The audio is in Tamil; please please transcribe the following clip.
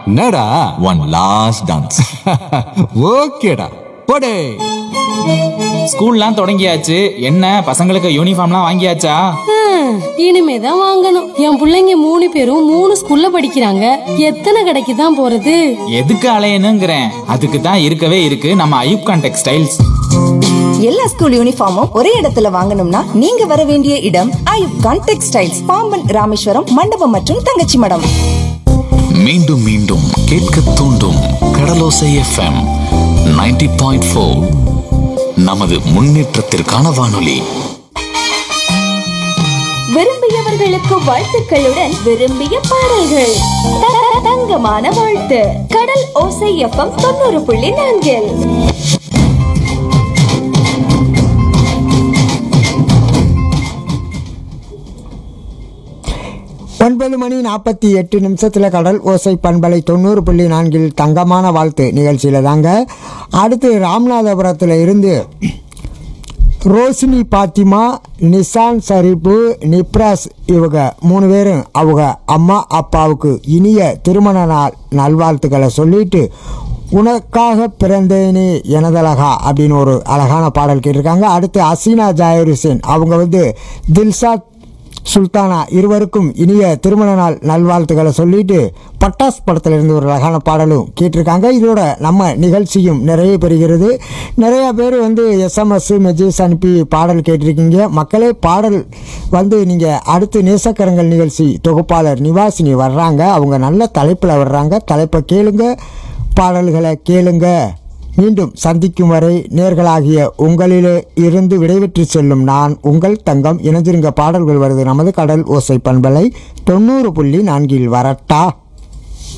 என்னடா ஒன் லாஸ்ட் டான்ஸ் ஓகேடா போடே ஸ்கூல்லாம் தொடங்கியாச்சு என்ன பசங்களுக்கு யூனிஃபார்ம்லாம் வாங்கியாச்சா ஹம், இனிமேதான் வாங்கணும் என் பிள்ளைங்க மூணு பேரும் மூணு ஸ்கூல்ல படிக்கிறாங்க எத்தனை கடைக்கு தான் போறது எதுக்கு அலையணுங்கிறேன் அதுக்கு தான் இருக்கவே இருக்கு நம்ம ஐயூப்கான் டெக்ஸ்டைல்ஸ் எல்லா ஸ்கூல் யூனிஃபார்மும் ஒரே இடத்துல வாங்கணும்னா நீங்க வர வேண்டிய இடம் ஐயுப்கான் டெக்ஸ்டைல்ஸ் பாம்பன் ராமேஸ்வரம் மண்டபம் மற்றும் தங்கச்சி மடம் மீண்டும் மீண்டும் கேட்க தூண்டும் கடலோசை எஃப்எம் 90.4 பாயிண்ட் ஃபோர் நமது முன்னேற்றத்திற்கான வானொலி விரும்பியவர்களுக்கு வாழ்த்துக்களுடன் விரும்பிய பாடல்கள் த- தங்கமான வாழ்த்து கடல் ஓசை எஃப்எம் தொண்ணூறு புள்ளி நான்கில் ஒன்பது மணி நாற்பத்தி எட்டு நிமிஷத்தில் கடல் ஓசை பண்பலை தொண்ணூறு புள்ளி நான்கில் தங்கமான வாழ்த்து நிகழ்ச்சியில் தாங்க அடுத்து ராமநாதபுரத்தில் இருந்து ரோஷினி பாத்திமா நிசான் ஷரீஃபு நிப்ராஸ் இவங்க மூணு பேரும் அவங்க அம்மா அப்பாவுக்கு இனிய திருமண நாள் நல்வாழ்த்துக்களை சொல்லிட்டு உனக்காக பிறந்தேனே எனதழகா அப்படின்னு ஒரு அழகான பாடல் கேட்டிருக்காங்க அடுத்து அசீனா ஜாயர் ஹுசேன் அவங்க வந்து தில்சாத் சுல்தானா இருவருக்கும் இனிய திருமண நாள் நல்வாழ்த்துக்களை சொல்லிட்டு பட்டாஸ் படத்துல இருந்து ஒரு அழகான பாடலும் கேட்டிருக்காங்க இதோட நம்ம நிகழ்ச்சியும் நிறைய பெறுகிறது நிறைய பேர் வந்து எஸ்எம்எஸ் மெசேஜ் அனுப்பி பாடல் கேட்டிருக்கீங்க மக்களே பாடல் வந்து நீங்கள் அடுத்து நேசக்கரங்கள் நிகழ்ச்சி தொகுப்பாளர் நிவாசினி வர்றாங்க அவங்க நல்ல தலைப்பில் வர்றாங்க தலைப்பை கேளுங்க பாடல்களை கேளுங்க மீண்டும் சந்திக்கும் வரை நேர்களாகிய உங்களிலே இருந்து விடைபெற்று செல்லும் நான் உங்கள் தங்கம் இணைஞ்சிருங்க பாடல்கள் வருது நமது கடல் ஓசை பண்பலை தொண்ணூறு புள்ளி நான்கில் வரட்டா